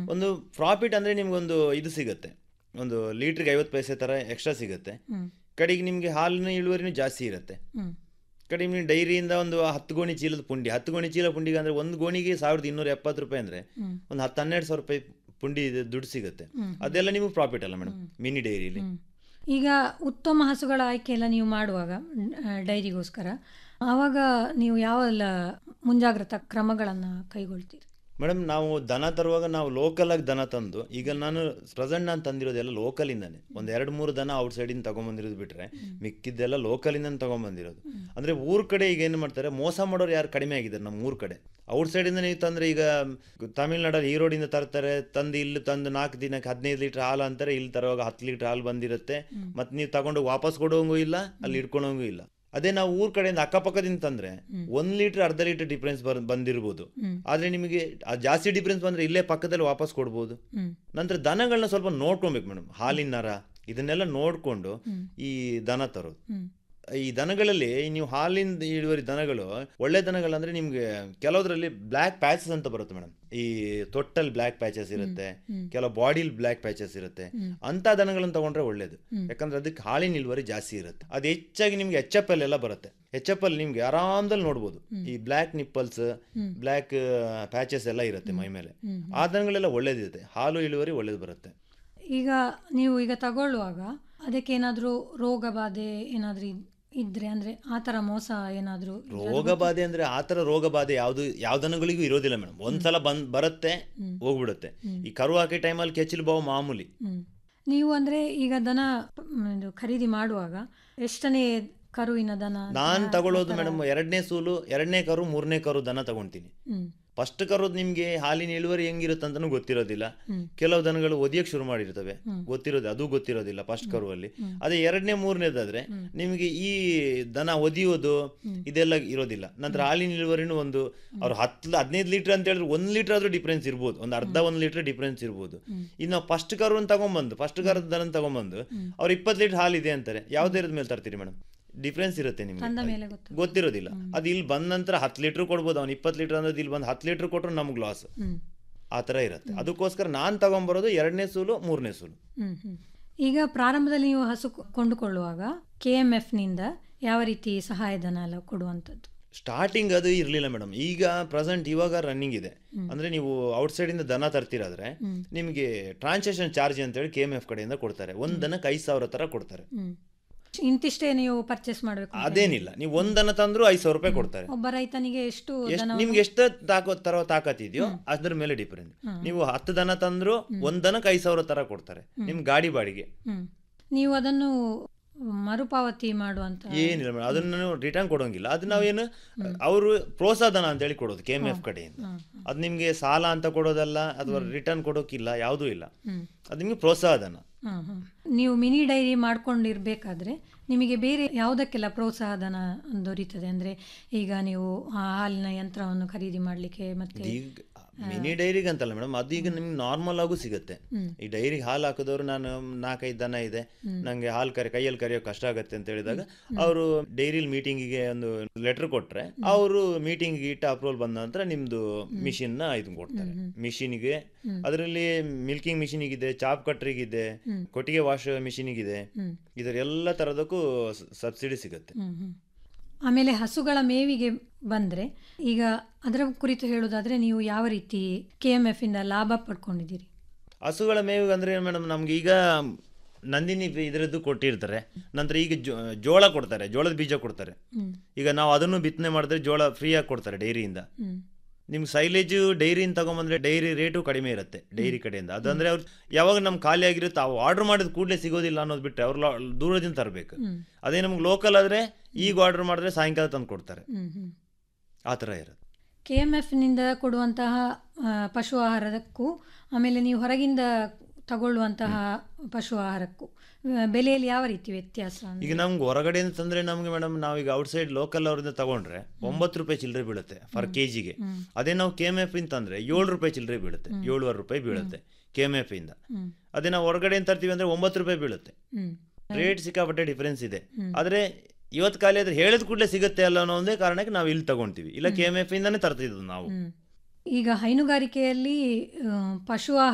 ಒಂದು ಪ್ರಾಫಿಟ್ ಅಂದರೆ ನಿಮ್ಗೊಂದು ಇದು ಸಿಗುತ್ತೆ ಒಂದು ಲೀಟ್ರಿಗೆ ಐವತ್ತು ಪೈಸೆ ಥರ ಎಕ್ಸ್ಟ್ರಾ ಸಿಗುತ್ತೆ ಹ್ಮ್ ಕಡೆಗೆ ನಿಮಗೆ ಹಾಲಿನ ಇಳುವರಿನೂ ಜಾಸ್ತಿ ಇರುತ್ತೆ ಹ್ಮ್ ಕಡೆಗೆ ನೀವು ಡೈರಿಯಿಂದ ಒಂದು ಹತ್ತು ಗೋಣಿ ಚೀಲದ ಪುಂಡಿ ಹತ್ತು ಗೋಣಿ ಚೀಲ ಪುಂಡಿಗೆ ಅಂದರೆ ಒಂದು ಗೋಣಿಗೆ ಸಾವಿರದ ಇನ್ನೂರ ಎಪ್ಪತ್ತು ರೂಪಾಯಿ ಅಂದರೆ ಹ್ಮ್ ಒಂದು ಹತ್ತು ಹನ್ನೆರಡು ಸಾವಿರ ರೂಪಾಯಿ ಪುಂಡಿ ಇದು ದುಡ್ಡು ಸಿಗುತ್ತೆ ಹ್ಮ್. ಅದೆಲ್ಲ ನಿಮಗೆ ಪ್ರಾಫಿಟ್ ಅಲ್ಲ ಮೇಡಮ್ ಮಿನಿ ಡೈರಿಲಿ ಹ್ಮ್. ಈಗ ಉತ್ತಮ ಹಸುಗಳ ಆಯ್ಕೆ ಎಲ್ಲ ನೀವು ಮಾಡುವಾಗ ಆ, ಡೈರಿಗೋಸ್ಕರ ಆವಾಗ ನೀವು ಯಾವೆಲ್ಲ ಮುಂಜಾಗ್ರತಾ ಕ್ರಮಗಳನ್ನು ಕೈಗೊಳ್ತೀರಿ ಮೇಡಮ್ ನಾವು ದನ ತರುವಾಗ ನಾವು ಲೋಕಲ್ ಆಗಿ ದನ ತಂದು ಈಗ ನಾನು ಪ್ರೆಸೆಂಟ್ ನಾನು ತಂದಿರೋದೆಲ್ಲ ಲೋಕಲಿಂದಾನೆ ಒಂದು ಎರಡು ಮೂರು ದನ ಔಟ್ ಸೈಡಿಂದ ತಗೊಂಬಂದಿರೋದು ಬಿಟ್ರೆ ಮಿಕ್ಕಿದ್ದೆಲ್ಲ ಲೋಕಲಿಂದ ತಗೊಂಬಂದಿರೋದು ಅಂದ್ರೆ ಊರ್ ಕಡೆ ಈಗ ಏನು ಮಾಡ್ತಾರೆ ಮೋಸ ಮಾಡೋರು ಯಾರು ಕಡಿಮೆ ಆಗಿದ್ದಾರೆ ನಮ್ಮ ಊರ್ ಕಡೆ ಔಟ್ ಸೈಡಿಂದ ನೀವು ತಂದ್ರೆ ಈಗ ತಮಿಳ್ನಾಡಲ್ಲಿ ಈರೋಡಿಂದ ತರ್ತಾರೆ ತಂದು ಇಲ್ಲಿ ತಂದು ನಾಲ್ಕು ದಿನಕ್ಕೆ ಹದಿನೈದು ಲೀಟರ್ ಹಾಲು ಅಂತಾರೆ ಇಲ್ಲಿ ತರುವಾಗ ಹತ್ತು ಲೀಟರ್ ಹಾಲು ಬಂದಿರುತ್ತೆ ಮತ್ತೆ ನೀವು ತಗೊಂಡು ವಾಪಸ್ ಕೊಡೋಂಗೂ ಇಲ್ಲ ಅಲ್ಲಿ ಇಟ್ಕೊಳಂಗೂ ಇಲ್ಲ ಅದೇ ನಾವು ಊರ್ ಕಡೆಯಿಂದ ಅಕ್ಕಪಕ್ಕದಿಂದ ತಂದ್ರೆ ಒಂದ್ ಲೀಟರ್ ಅರ್ಧ ಲೀಟರ್ ಡಿಫ್ರೆನ್ಸ್ ಬರ್ ಬಂದಿರ್ಬೋದು ಹ್ಮ್. ಆದ್ರೆ ನಿಮಗೆ ಆ ಜಾಸ್ತಿ ಡಿಫ್ರೆನ್ಸ್ ಬಂದ್ರೆ ಇಲ್ಲೇ ಪಕ್ಕದಲ್ಲಿ ವಾಪಸ್ ಕೊಡ್ಬೋದು ಹ್ಮ್ ನಂತರ ದನಗಳನ್ನ ಸ್ವಲ್ಪ ನೋಡ್ಕೊಬೇಕು ಮೇಡಮ್ ಹಾಲಿನ ನರ ಇದನ್ನೆಲ್ಲ ನೋಡ್ಕೊಂಡು ಈ ದನ ತರೋದು ಹ್ಮ್ ಈ ದನಗಳಲ್ಲಿ ನೀವು ಹಾಲಿಂದ ಇಳುವರಿ ದನಗಳು ಒಳ್ಳೆ ದನಗಳಂದ್ರೆ ನಿಮ್ಗೆ ಕೆಲವುದ್ರಲ್ಲಿ ಬ್ಲ್ಯಾಕ್ ಪ್ಯಾಚಸ್ ಅಂತ ಬರುತ್ತೆ ಮೇಡಮ್ ಈ ತೊಟ್ಟಲ್ ಬ್ಲ್ಯಾಕ್ ಪ್ಯಾಚಸ್ ಇರುತ್ತೆ ಕೆಲವು ಬಾಡಿಲ್ ಬ್ಲ್ಯಾಕ್ ಪ್ಯಾಚಸ್ ಇರುತ್ತೆ ಅಂತ ದನಗಳನ್ನ ತಗೊಂಡ್ರೆ ಒಳ್ಳೇದು ಯಾಕಂದ್ರೆ ಅದಕ್ಕೆ ಹಾಲಿನ ಇಳುವರಿ ಜಾಸ್ತಿ ಇರುತ್ತೆ ಅದು ಹೆಚ್ಚಾಗಿ ನಿಮ್ಗೆ ಎಚ್ ಎಫ್ ಎಲ್ ಎಲ್ಲ ಬರುತ್ತೆ ಎಚ್ ಎಫ್ ಎಲ್ ನಿಮ್ಗೆ ಆರಾಮದಲ್ಲಿ ನೋಡ್ಬೋದು ಈ ಬ್ಲ್ಯಾಕ್ ನಿಪ್ಪಲ್ಸ್ ಬ್ಲ್ಯಾಕ್ ಪ್ಯಾಚಸ್ ಎಲ್ಲ ಇರುತ್ತೆ ಮೈ ಮೇಲೆ ಆ ದನಗಳೆಲ್ಲ ಒಳ್ಳೇದಿರುತ್ತೆ ಹಾಲು ಇಳುವರಿ ಒಳ್ಳೇದು ಬರುತ್ತೆ ಈಗ ನೀವು ಈಗ ತಗೊಳ್ಳುವಾಗ ಅದಕ್ಕೆ ಏನಾದರೂ ರೋಗ ಬಾಧೆ ಏನಾದರೂ ಇದ್ರೆ ಅಂದ್ರೆ ಆ ಥರ ಮೋಸ ಏನಾದರೂ ರೋಗ ಬಾಧೆ ಅಂದ್ರೆ ಆ ಥರ ರೋಗ ಬಾಧೆ ಯಾವುದು ಯಾವ ದನಗಳಿಗೂ ಇರೋದಿಲ್ಲ ಮೇಡಮ್ ಒಂದ್ಸಲ ಬಂದ್ ಬರುತ್ತೆ ಹೋಗ್ಬಿಡುತ್ತೆ ಈ ಕರು ಹಾಕಿ ಟೈಮಲ್ಲಿ ಕೆಚ್ಚಲು ಬಾವು ಮಾಮೂಲಿ ಹ್ಮ್. ನೀವು ಅಂದ್ರೆ ಈಗ ದನ ಮ್, ಇದು ಖರೀದಿ ಮಾಡುವಾಗ ಎಷ್ಟನೇ ಕರುವಿನ ದನ ನಾನ್ ತಗೊಳ್ಳೋದು ಮೇಡಮ್ ಎರಡನೇ ಸೂಲು ಎರಡನೇ ಕರು ಮೂರನೇ ಕರು ದನ ತಗೊಂತೀನಿ ಹ್ಮ್ ಫಸ್ಟ್ ಕರೋದು ನಿಮ್ಗೆ ಹಾಲಿನ ಇಳುವರಿ ಹೆಂಗಿರುತ್ತೆ ಅಂತಾನು ಗೊತ್ತಿರೋದಿಲ್ಲ ಕೆಲವು ದನಗಳು ಒದಿಯಕ್ಕೆ ಶುರು ಮಾಡಿರ್ತವೆ ಗೊತ್ತಿರೋದು ಅದು ಗೊತ್ತಿರೋದಿಲ್ಲ ಫಸ್ಟ್ ಕರುವಲ್ಲಿ ಅದೇ ಎರಡನೇ ಮೂರನೇದಾದ್ರೆ ನಿಮಗೆ ಈ ದನ ಒದಿಯೋದು ಇದೆಲ್ಲ ಇರೋದಿಲ್ಲ ನಂತರ ಹಾಲಿನ ಇಳುವರಿನೂ ಒಂದು ಅವ್ರು ಹತ್ತು ಹದಿನೈದು ಲೀಟರ್ ಅಂತ ಹೇಳಿದ್ರೆ ಒಂದ್ ಲೀಟರ್ ಆದ್ರೂ ಡಿಫ್ರೆನ್ಸ್ ಇರ್ಬೋದು ಒಂದು ಅರ್ಧ ಒಂದ್ ಲೀಟರ್ ಡಿಫ್ರೆನ್ಸ್ ಇರ್ಬೋದು ಇನ್ನು ಫಸ್ಟ್ ಕರುವನ್ನು ತಗೊಂಬಂದು ಫಸ್ಟ್ ಕರದ ದನ ತಗೊಂಬಂದು ಅವ್ರು ಇಪ್ಪತ್ತು ಲೀಟರ್ ಹಾಲು ಇದೆ ಅಂತಾರೆ ಯಾವ್ದೇ ಇರೋದ್ ಮೇಲೆ ತರ್ತೀರಿ ಮೇಡಮ್ ಡಿಫ್ರೆನ್ಸ್ ಇರುತ್ತೆ ತಂದ ನಿಮ್ಗೆ ಮೇಲೆ ಗೊತ್ತು ಗೊತ್ತಿರೋದಿಲ್ಲ ಅದು ಇಲ್ಲಿ ಬಂದ ನಂತರ ಹತ್ತು ಲೀಟರ್ ಕೊಡ್ಬೋದು ಅವ್ನು ಇಪ್ಪತ್ತು ಲೀಟರ್ ಅಂದ್ರೆ ಇಲ್ಲಿ ಬಂದು ಹತ್ತು ಲೀಟರ್ ಕೊಟ್ಟರು ನಮ್ಗೆ ಲಾಸ್ ಹ್ಮ್ ಆ ಥರ ಇರುತ್ತೆ ಅದಕ್ಕೋಸ್ಕರ ನಾನು ತಗೊಂಬರೋದು ಎರಡನೇ ಸೂಲು ಮೂರನೇ ಸೂಲು ಹ್ಮ್ ಹ್ಮ್ ಈಗ ಪ್ರಾರಂಭದಲ್ಲಿ ನೀವು ಹಸು ಕೊ- ಕೊಂಡುಕೊಳ್ಳುವಾಗ ಕೆ ಎಮ್ ಎಫ್ನಿಂದ ಯಾವ ರೀತಿ ಸಹಾಯಧನ ಎಲ್ಲ ಕೊಡುವಂಥದ್ದು ಸ್ಟಾರ್ಟಿಂಗ್ ಅದು ಇರಲಿಲ್ಲ ಮೇಡಮ್ ಈಗ ಪ್ರೆಸೆಂಟ್ ಇವಾಗ ರನ್ನಿಂಗ್ ಇದೆ ಅಂದ್ರೆ ನೀವು ಔಟ್ಸೈಡ್ ಇಂದ ದನ ತರ್ತಿರಾದ್ರೆ ನಿಮಗೆ ಟ್ರಾನ್ಸಾಕ್ಷನ್ ಚಾರ್ಜ್ ಅಂತೇಳಿ ಕೆ ಎಮ್ ಎಫ್ ಕಡೆಯಿಂದ ಕೊಡ್ತಾರೆ ಒಂದ್ ದನಕ್ಕೆ ಐದು ಸಾವಿರ ತರ ಕೊಡ್ತಾರೆ ಹ್ಮ್ ಇಂತಿಷ್ಟೇ ನೀವು ಪರ್ಚೇಸ್ ಮಾಡಬೇಕು ಅದೇನಿಲ್ಲ ನೀವು ಒಂದ್ ದನ ತಂದ್ರು ಐದು ಸಾವಿರ ರೂಪಾಯಿ ಕೊಡ್ತಾರೆ ಒಬ್ಬ ರೈತನಿಗೆ ಎಷ್ಟು ಎಷ್ಟ್ ದನ ನಿಮ್ಗೆ ಎಷ್ಟು ತಾಕೋ ತರೋ ತಾಕತ್ ಇದೆಯೋ ಅದ್ರ ಮೇಲೆ ಡಿಫರೆಂಟ್ ನೀವು ಹತ್ತು ದನ ತಂದ್ರು ಒಂದ್ ದನಕ್ಕೆ ಐದು ಸಾವಿರ ತರ ಕೊಡ್ತಾರೆ ನಿಮ್ ಗಾಡಿ ಬಾಡಿಗೆ ಹ್ಮ್ ನೀವು ಅದನ್ನು ಮರುಪಾವತಿ ಮಾಡುವಂತ ಏನಿಲ್ಲ ಮೇಡಮ್ ಅದನ್ನ ರಿಟರ್ನ್ ಕೊಡೋಂಗಿಲ್ಲ ಅದು ನಾವೇನು ಅವರು ಪ್ರೋತ್ಸಾಹಧನ ಅಂತ ಹೇಳಿ ಕೊಡೋದು ಕೆ ಎಮ್ ಎಫ್ ಕಡೆಯಿಂದ ಅದು ನಿಮ್ಗೆ ಸಾಲ ಅಂತ ಕೊಡೋದಲ್ಲ ಅಥವಾ ರಿಟರ್ನ್ ಕೊಡೋಕಿಲ್ಲ ಯಾವುದೂ ಇಲ್ಲ ಹ್ಮ್ ಅದು ನಿಮ್ಗೆ ಪ್ರೋತ್ಸಾಹಧನ ಹ್ಮ್ ಹ್ಮ್. ನೀವು ಮಿನಿ ಡೈರಿ ಮಾಡ್ಕೊಂಡಿರ್ಬೇಕಾದ್ರೆ ನಿಮಗೆ ಬೇರೆ ಯಾವುದಕ್ಕೆಲ್ಲ ಪ್ರೋತ್ಸಾಹಧನ ದೊರೀತದೆ ಅಂದ್ರೆ ಈಗ ನೀವು ಆ ಹಾಲಿನ ಯಂತ್ರವನ್ನು ಖರೀದಿ ಮಾಡ್ಲಿಕ್ಕೆ ಮತ್ತೆ ಈಗ ಮಿನಿ ಡೈರಿಗೆ ಅಂತಲ್ಲ ಮೇಡಮ್ ಅದು ಈಗ ನಿಮ್ಗೆ ನಾರ್ಮಲ್ ಆಗು ಸಿಗುತ್ತೆ ಈ ಡೈರಿಗೆ ಹಾಲು ಹಾಕಿದವರು ನಾನು ನಾಲ್ಕೈದು ದನ ಇದೆ ನಂಗೆ ಹಾಲು ಕರಿ ಕೈಯಲ್ಲಿ ಕರೆಯೋಕೆ ಕಷ್ಟ ಆಗುತ್ತೆ ಅಂತ ಹೇಳಿದಾಗ ಅವರು ಡೈರಿಲಿ ಮೀಟಿಂಗಿಗೆ ಒಂದು ಲೆಟರ್ ಕೊಟ್ರೆ ಅವರು ಮೀಟಿಂಗ್ ಇಟ್ಟು ಅಪ್ರೂವಲ್ ಬಂದ ನಂತರ ನಿಮ್ದು ಮಿಷಿನ್ ನ ಇದು ಕೊಡ್ತಾರೆ ಮಿಷಿನ್ಗೆ ಅದರಲ್ಲಿ ಮಿಲ್ಕಿಂಗ್ ಮಿಷಿನಿಗಿದೆ ಚಾಪ್ ಕಟ್ರಿಗಿದೆ ಕೊಟ್ಟಿಗೆ ವಾಶ್ ಮಿಷಿನಿಗಿದೆ ಇದರ ಎಲ್ಲ ತರದಕ್ಕೂ ಸಬ್ಸಿಡಿ ಸಿಗುತ್ತೆ ಹ್ಮ್ ಹ್ಮ್. ಆಮೇಲೆ ಹಸುಗಳ ಮೇವಿಗೆ ಬಂದ್ರೆ ಈಗ ಅದರ ಕುರಿತು ಹೇಳೋದಾದ್ರೆ ನೀವು ಯಾವ ರೀತಿ ಕೆ ಎಮ್ ಎಫ್ ಇಂದ ಲಾಭ ಪಡ್ಕೊಂಡಿದ್ದೀರಿ ಹಸುಗಳ ಮೇವು ಅಂದ್ರೆ ಮೇಡಮ್ ನಮ್ಗೆ ಈಗ ನಂದಿನಿ ಇದರದ್ದು ಕೊಟ್ಟಿರ್ತಾರೆ ನಂತರ ಈಗ ಜೋ- ಜೋಳ ಕೊಡ್ತಾರೆ ಜೋಳದ ಬೀಜ ಕೊಡ್ತಾರೆ ಹ್ಮ್ ಈಗ ನಾವು ಅದನ್ನು ಬಿತ್ತನೆ ಮಾಡಿದ್ರೆ ಜೋಳ ಫ್ರೀಯಾಗಿ ಕೊಡ್ತಾರೆ ಡೈರಿಯಿಂದ ಹ್ಮ್ ನಿಮ್ಗೆ ಸೈಲೇಜು ಡೈರಿಯಿಂದ ತಗೊಂಬಂದ್ರೆ ಡೈರಿ ರೇಟು ಕಡಿಮೆ ಇರುತ್ತೆ ಡೈರಿ ಕಡೆಯಿಂದ ಅದಂದ್ರೆ ಅವ್ರು ಯಾವಾಗ ನಮ್ಗೆ ಖಾಲಿ ಆಗಿರುತ್ತೆ ಅವು ಆರ್ಡರ್ ಮಾಡಿದ ಕೂಡಲೇ ಸಿಗೋದಿಲ್ಲ ಅನ್ನೋದು ಬಿಟ್ಟರೆ ಅವ್ರು ಲಾ- ದೂರದಿಂದ ತರಬೇಕು ಅದೇ ನಮ್ಗೆ ಲೋಕಲ್ ಆದರೆ ಈಗ ಆರ್ಡರ್ ಮಾಡಿದ್ರೆ ಸಾಯಂಕಾಲ ತಂದು ಕೊಡ್ತಾರೆ ಹ್ಮ್ ಹ್ಮ್ ಆ ಥರ ಇರುತ್ತೆ ಕೆ ಎಮ್ ಎಫ್ನಿಂದ ಕೊಡುವಂತಹ ಆ, ಪಶು ಆಹಾರಕ್ಕೂ ಆಮೇಲೆ ನೀವು ಹೊರಗಿಂದ ತಗೊಳ್ಳುವಂತಹ ಪಶು ಆಹಾರಕ್ಕೂ ಆ, ಬೆಲೆಯಲ್ಲಿ ಯಾವ ರೀತಿ ವ್ಯತ್ಯಾಸ ಅಂದ್ರೆ? ಈಗ ನಮ್ಗೆ ಹೊರಗಡೆಯಿಂದ ತಂದ್ರೆ ನಮ್ಗೆ ಮೇಡಮ್ ನಾವೀಗ ಔಟ್ಸೈಡ್ ಲೋಕಲ್ ಅವ್ರಿಂದ ತಗೊಂಡ್ರೆ ಒಂಬತ್ತು ರೂಪಾಯಿ ಚಿಲ್ಲರೆ ಬೀಳುತ್ತೆ ಫರ್ ಕೆ ಜಿಗೆ ಅದೇ ನಾವು ಕೆ ಎಮ್ ಎಫ್ ಇಂದ ತಂದ್ರೆ ಏಳು ರೂಪಾಯಿ ಚಿಲ್ಲರೆ ಬೀಳುತ್ತೆ ಏಳುವರೆ ರೂಪಾಯಿ ಬೀಳುತ್ತೆ ಕೆ ಎಮ್ ಎಫ್ ಇಂದ ಹ್ಮ್ ಅದೇ ನಾವು ಹೊರಗಡೆಯಿಂದ ತರ್ತೀವಿ ಅಂದ್ರೆ ಒಂಬತ್ತು ರೂಪಾಯಿ ಬೀಳುತ್ತೆ ಹ್ಮ್ ರೇಟ್ ಸಿಕ್ಕಾಪಟ್ಟೆ ಡಿಫರೆನ್ಸ್ ಇದೆ ಆದ್ರೆ ಇವತ್ತು ಖಾಲಿ ಆದ್ರೆ ಹೇಳಿದ ಕೂಡಲೇ ಸಿಗುತ್ತೆ ಅಲ್ಲ ಅನ್ನೋ ಒಂದೇ ಕಾರಣಕ್ಕೆ ನಾವು ಇಲ್ಲಿ ತಗೊಂತೀವಿ ಇಲ್ಲ ಕೆ ಎಮ್ ಎಫ್ ಇಂದಾನೇ ತರ್ತಿದ್ದು ನಾವು ಹ್ಮ್. ಈಗ ಹೈನುಗಾರಿಕೆಯಲ್ಲಿ ಆ, ಪಶು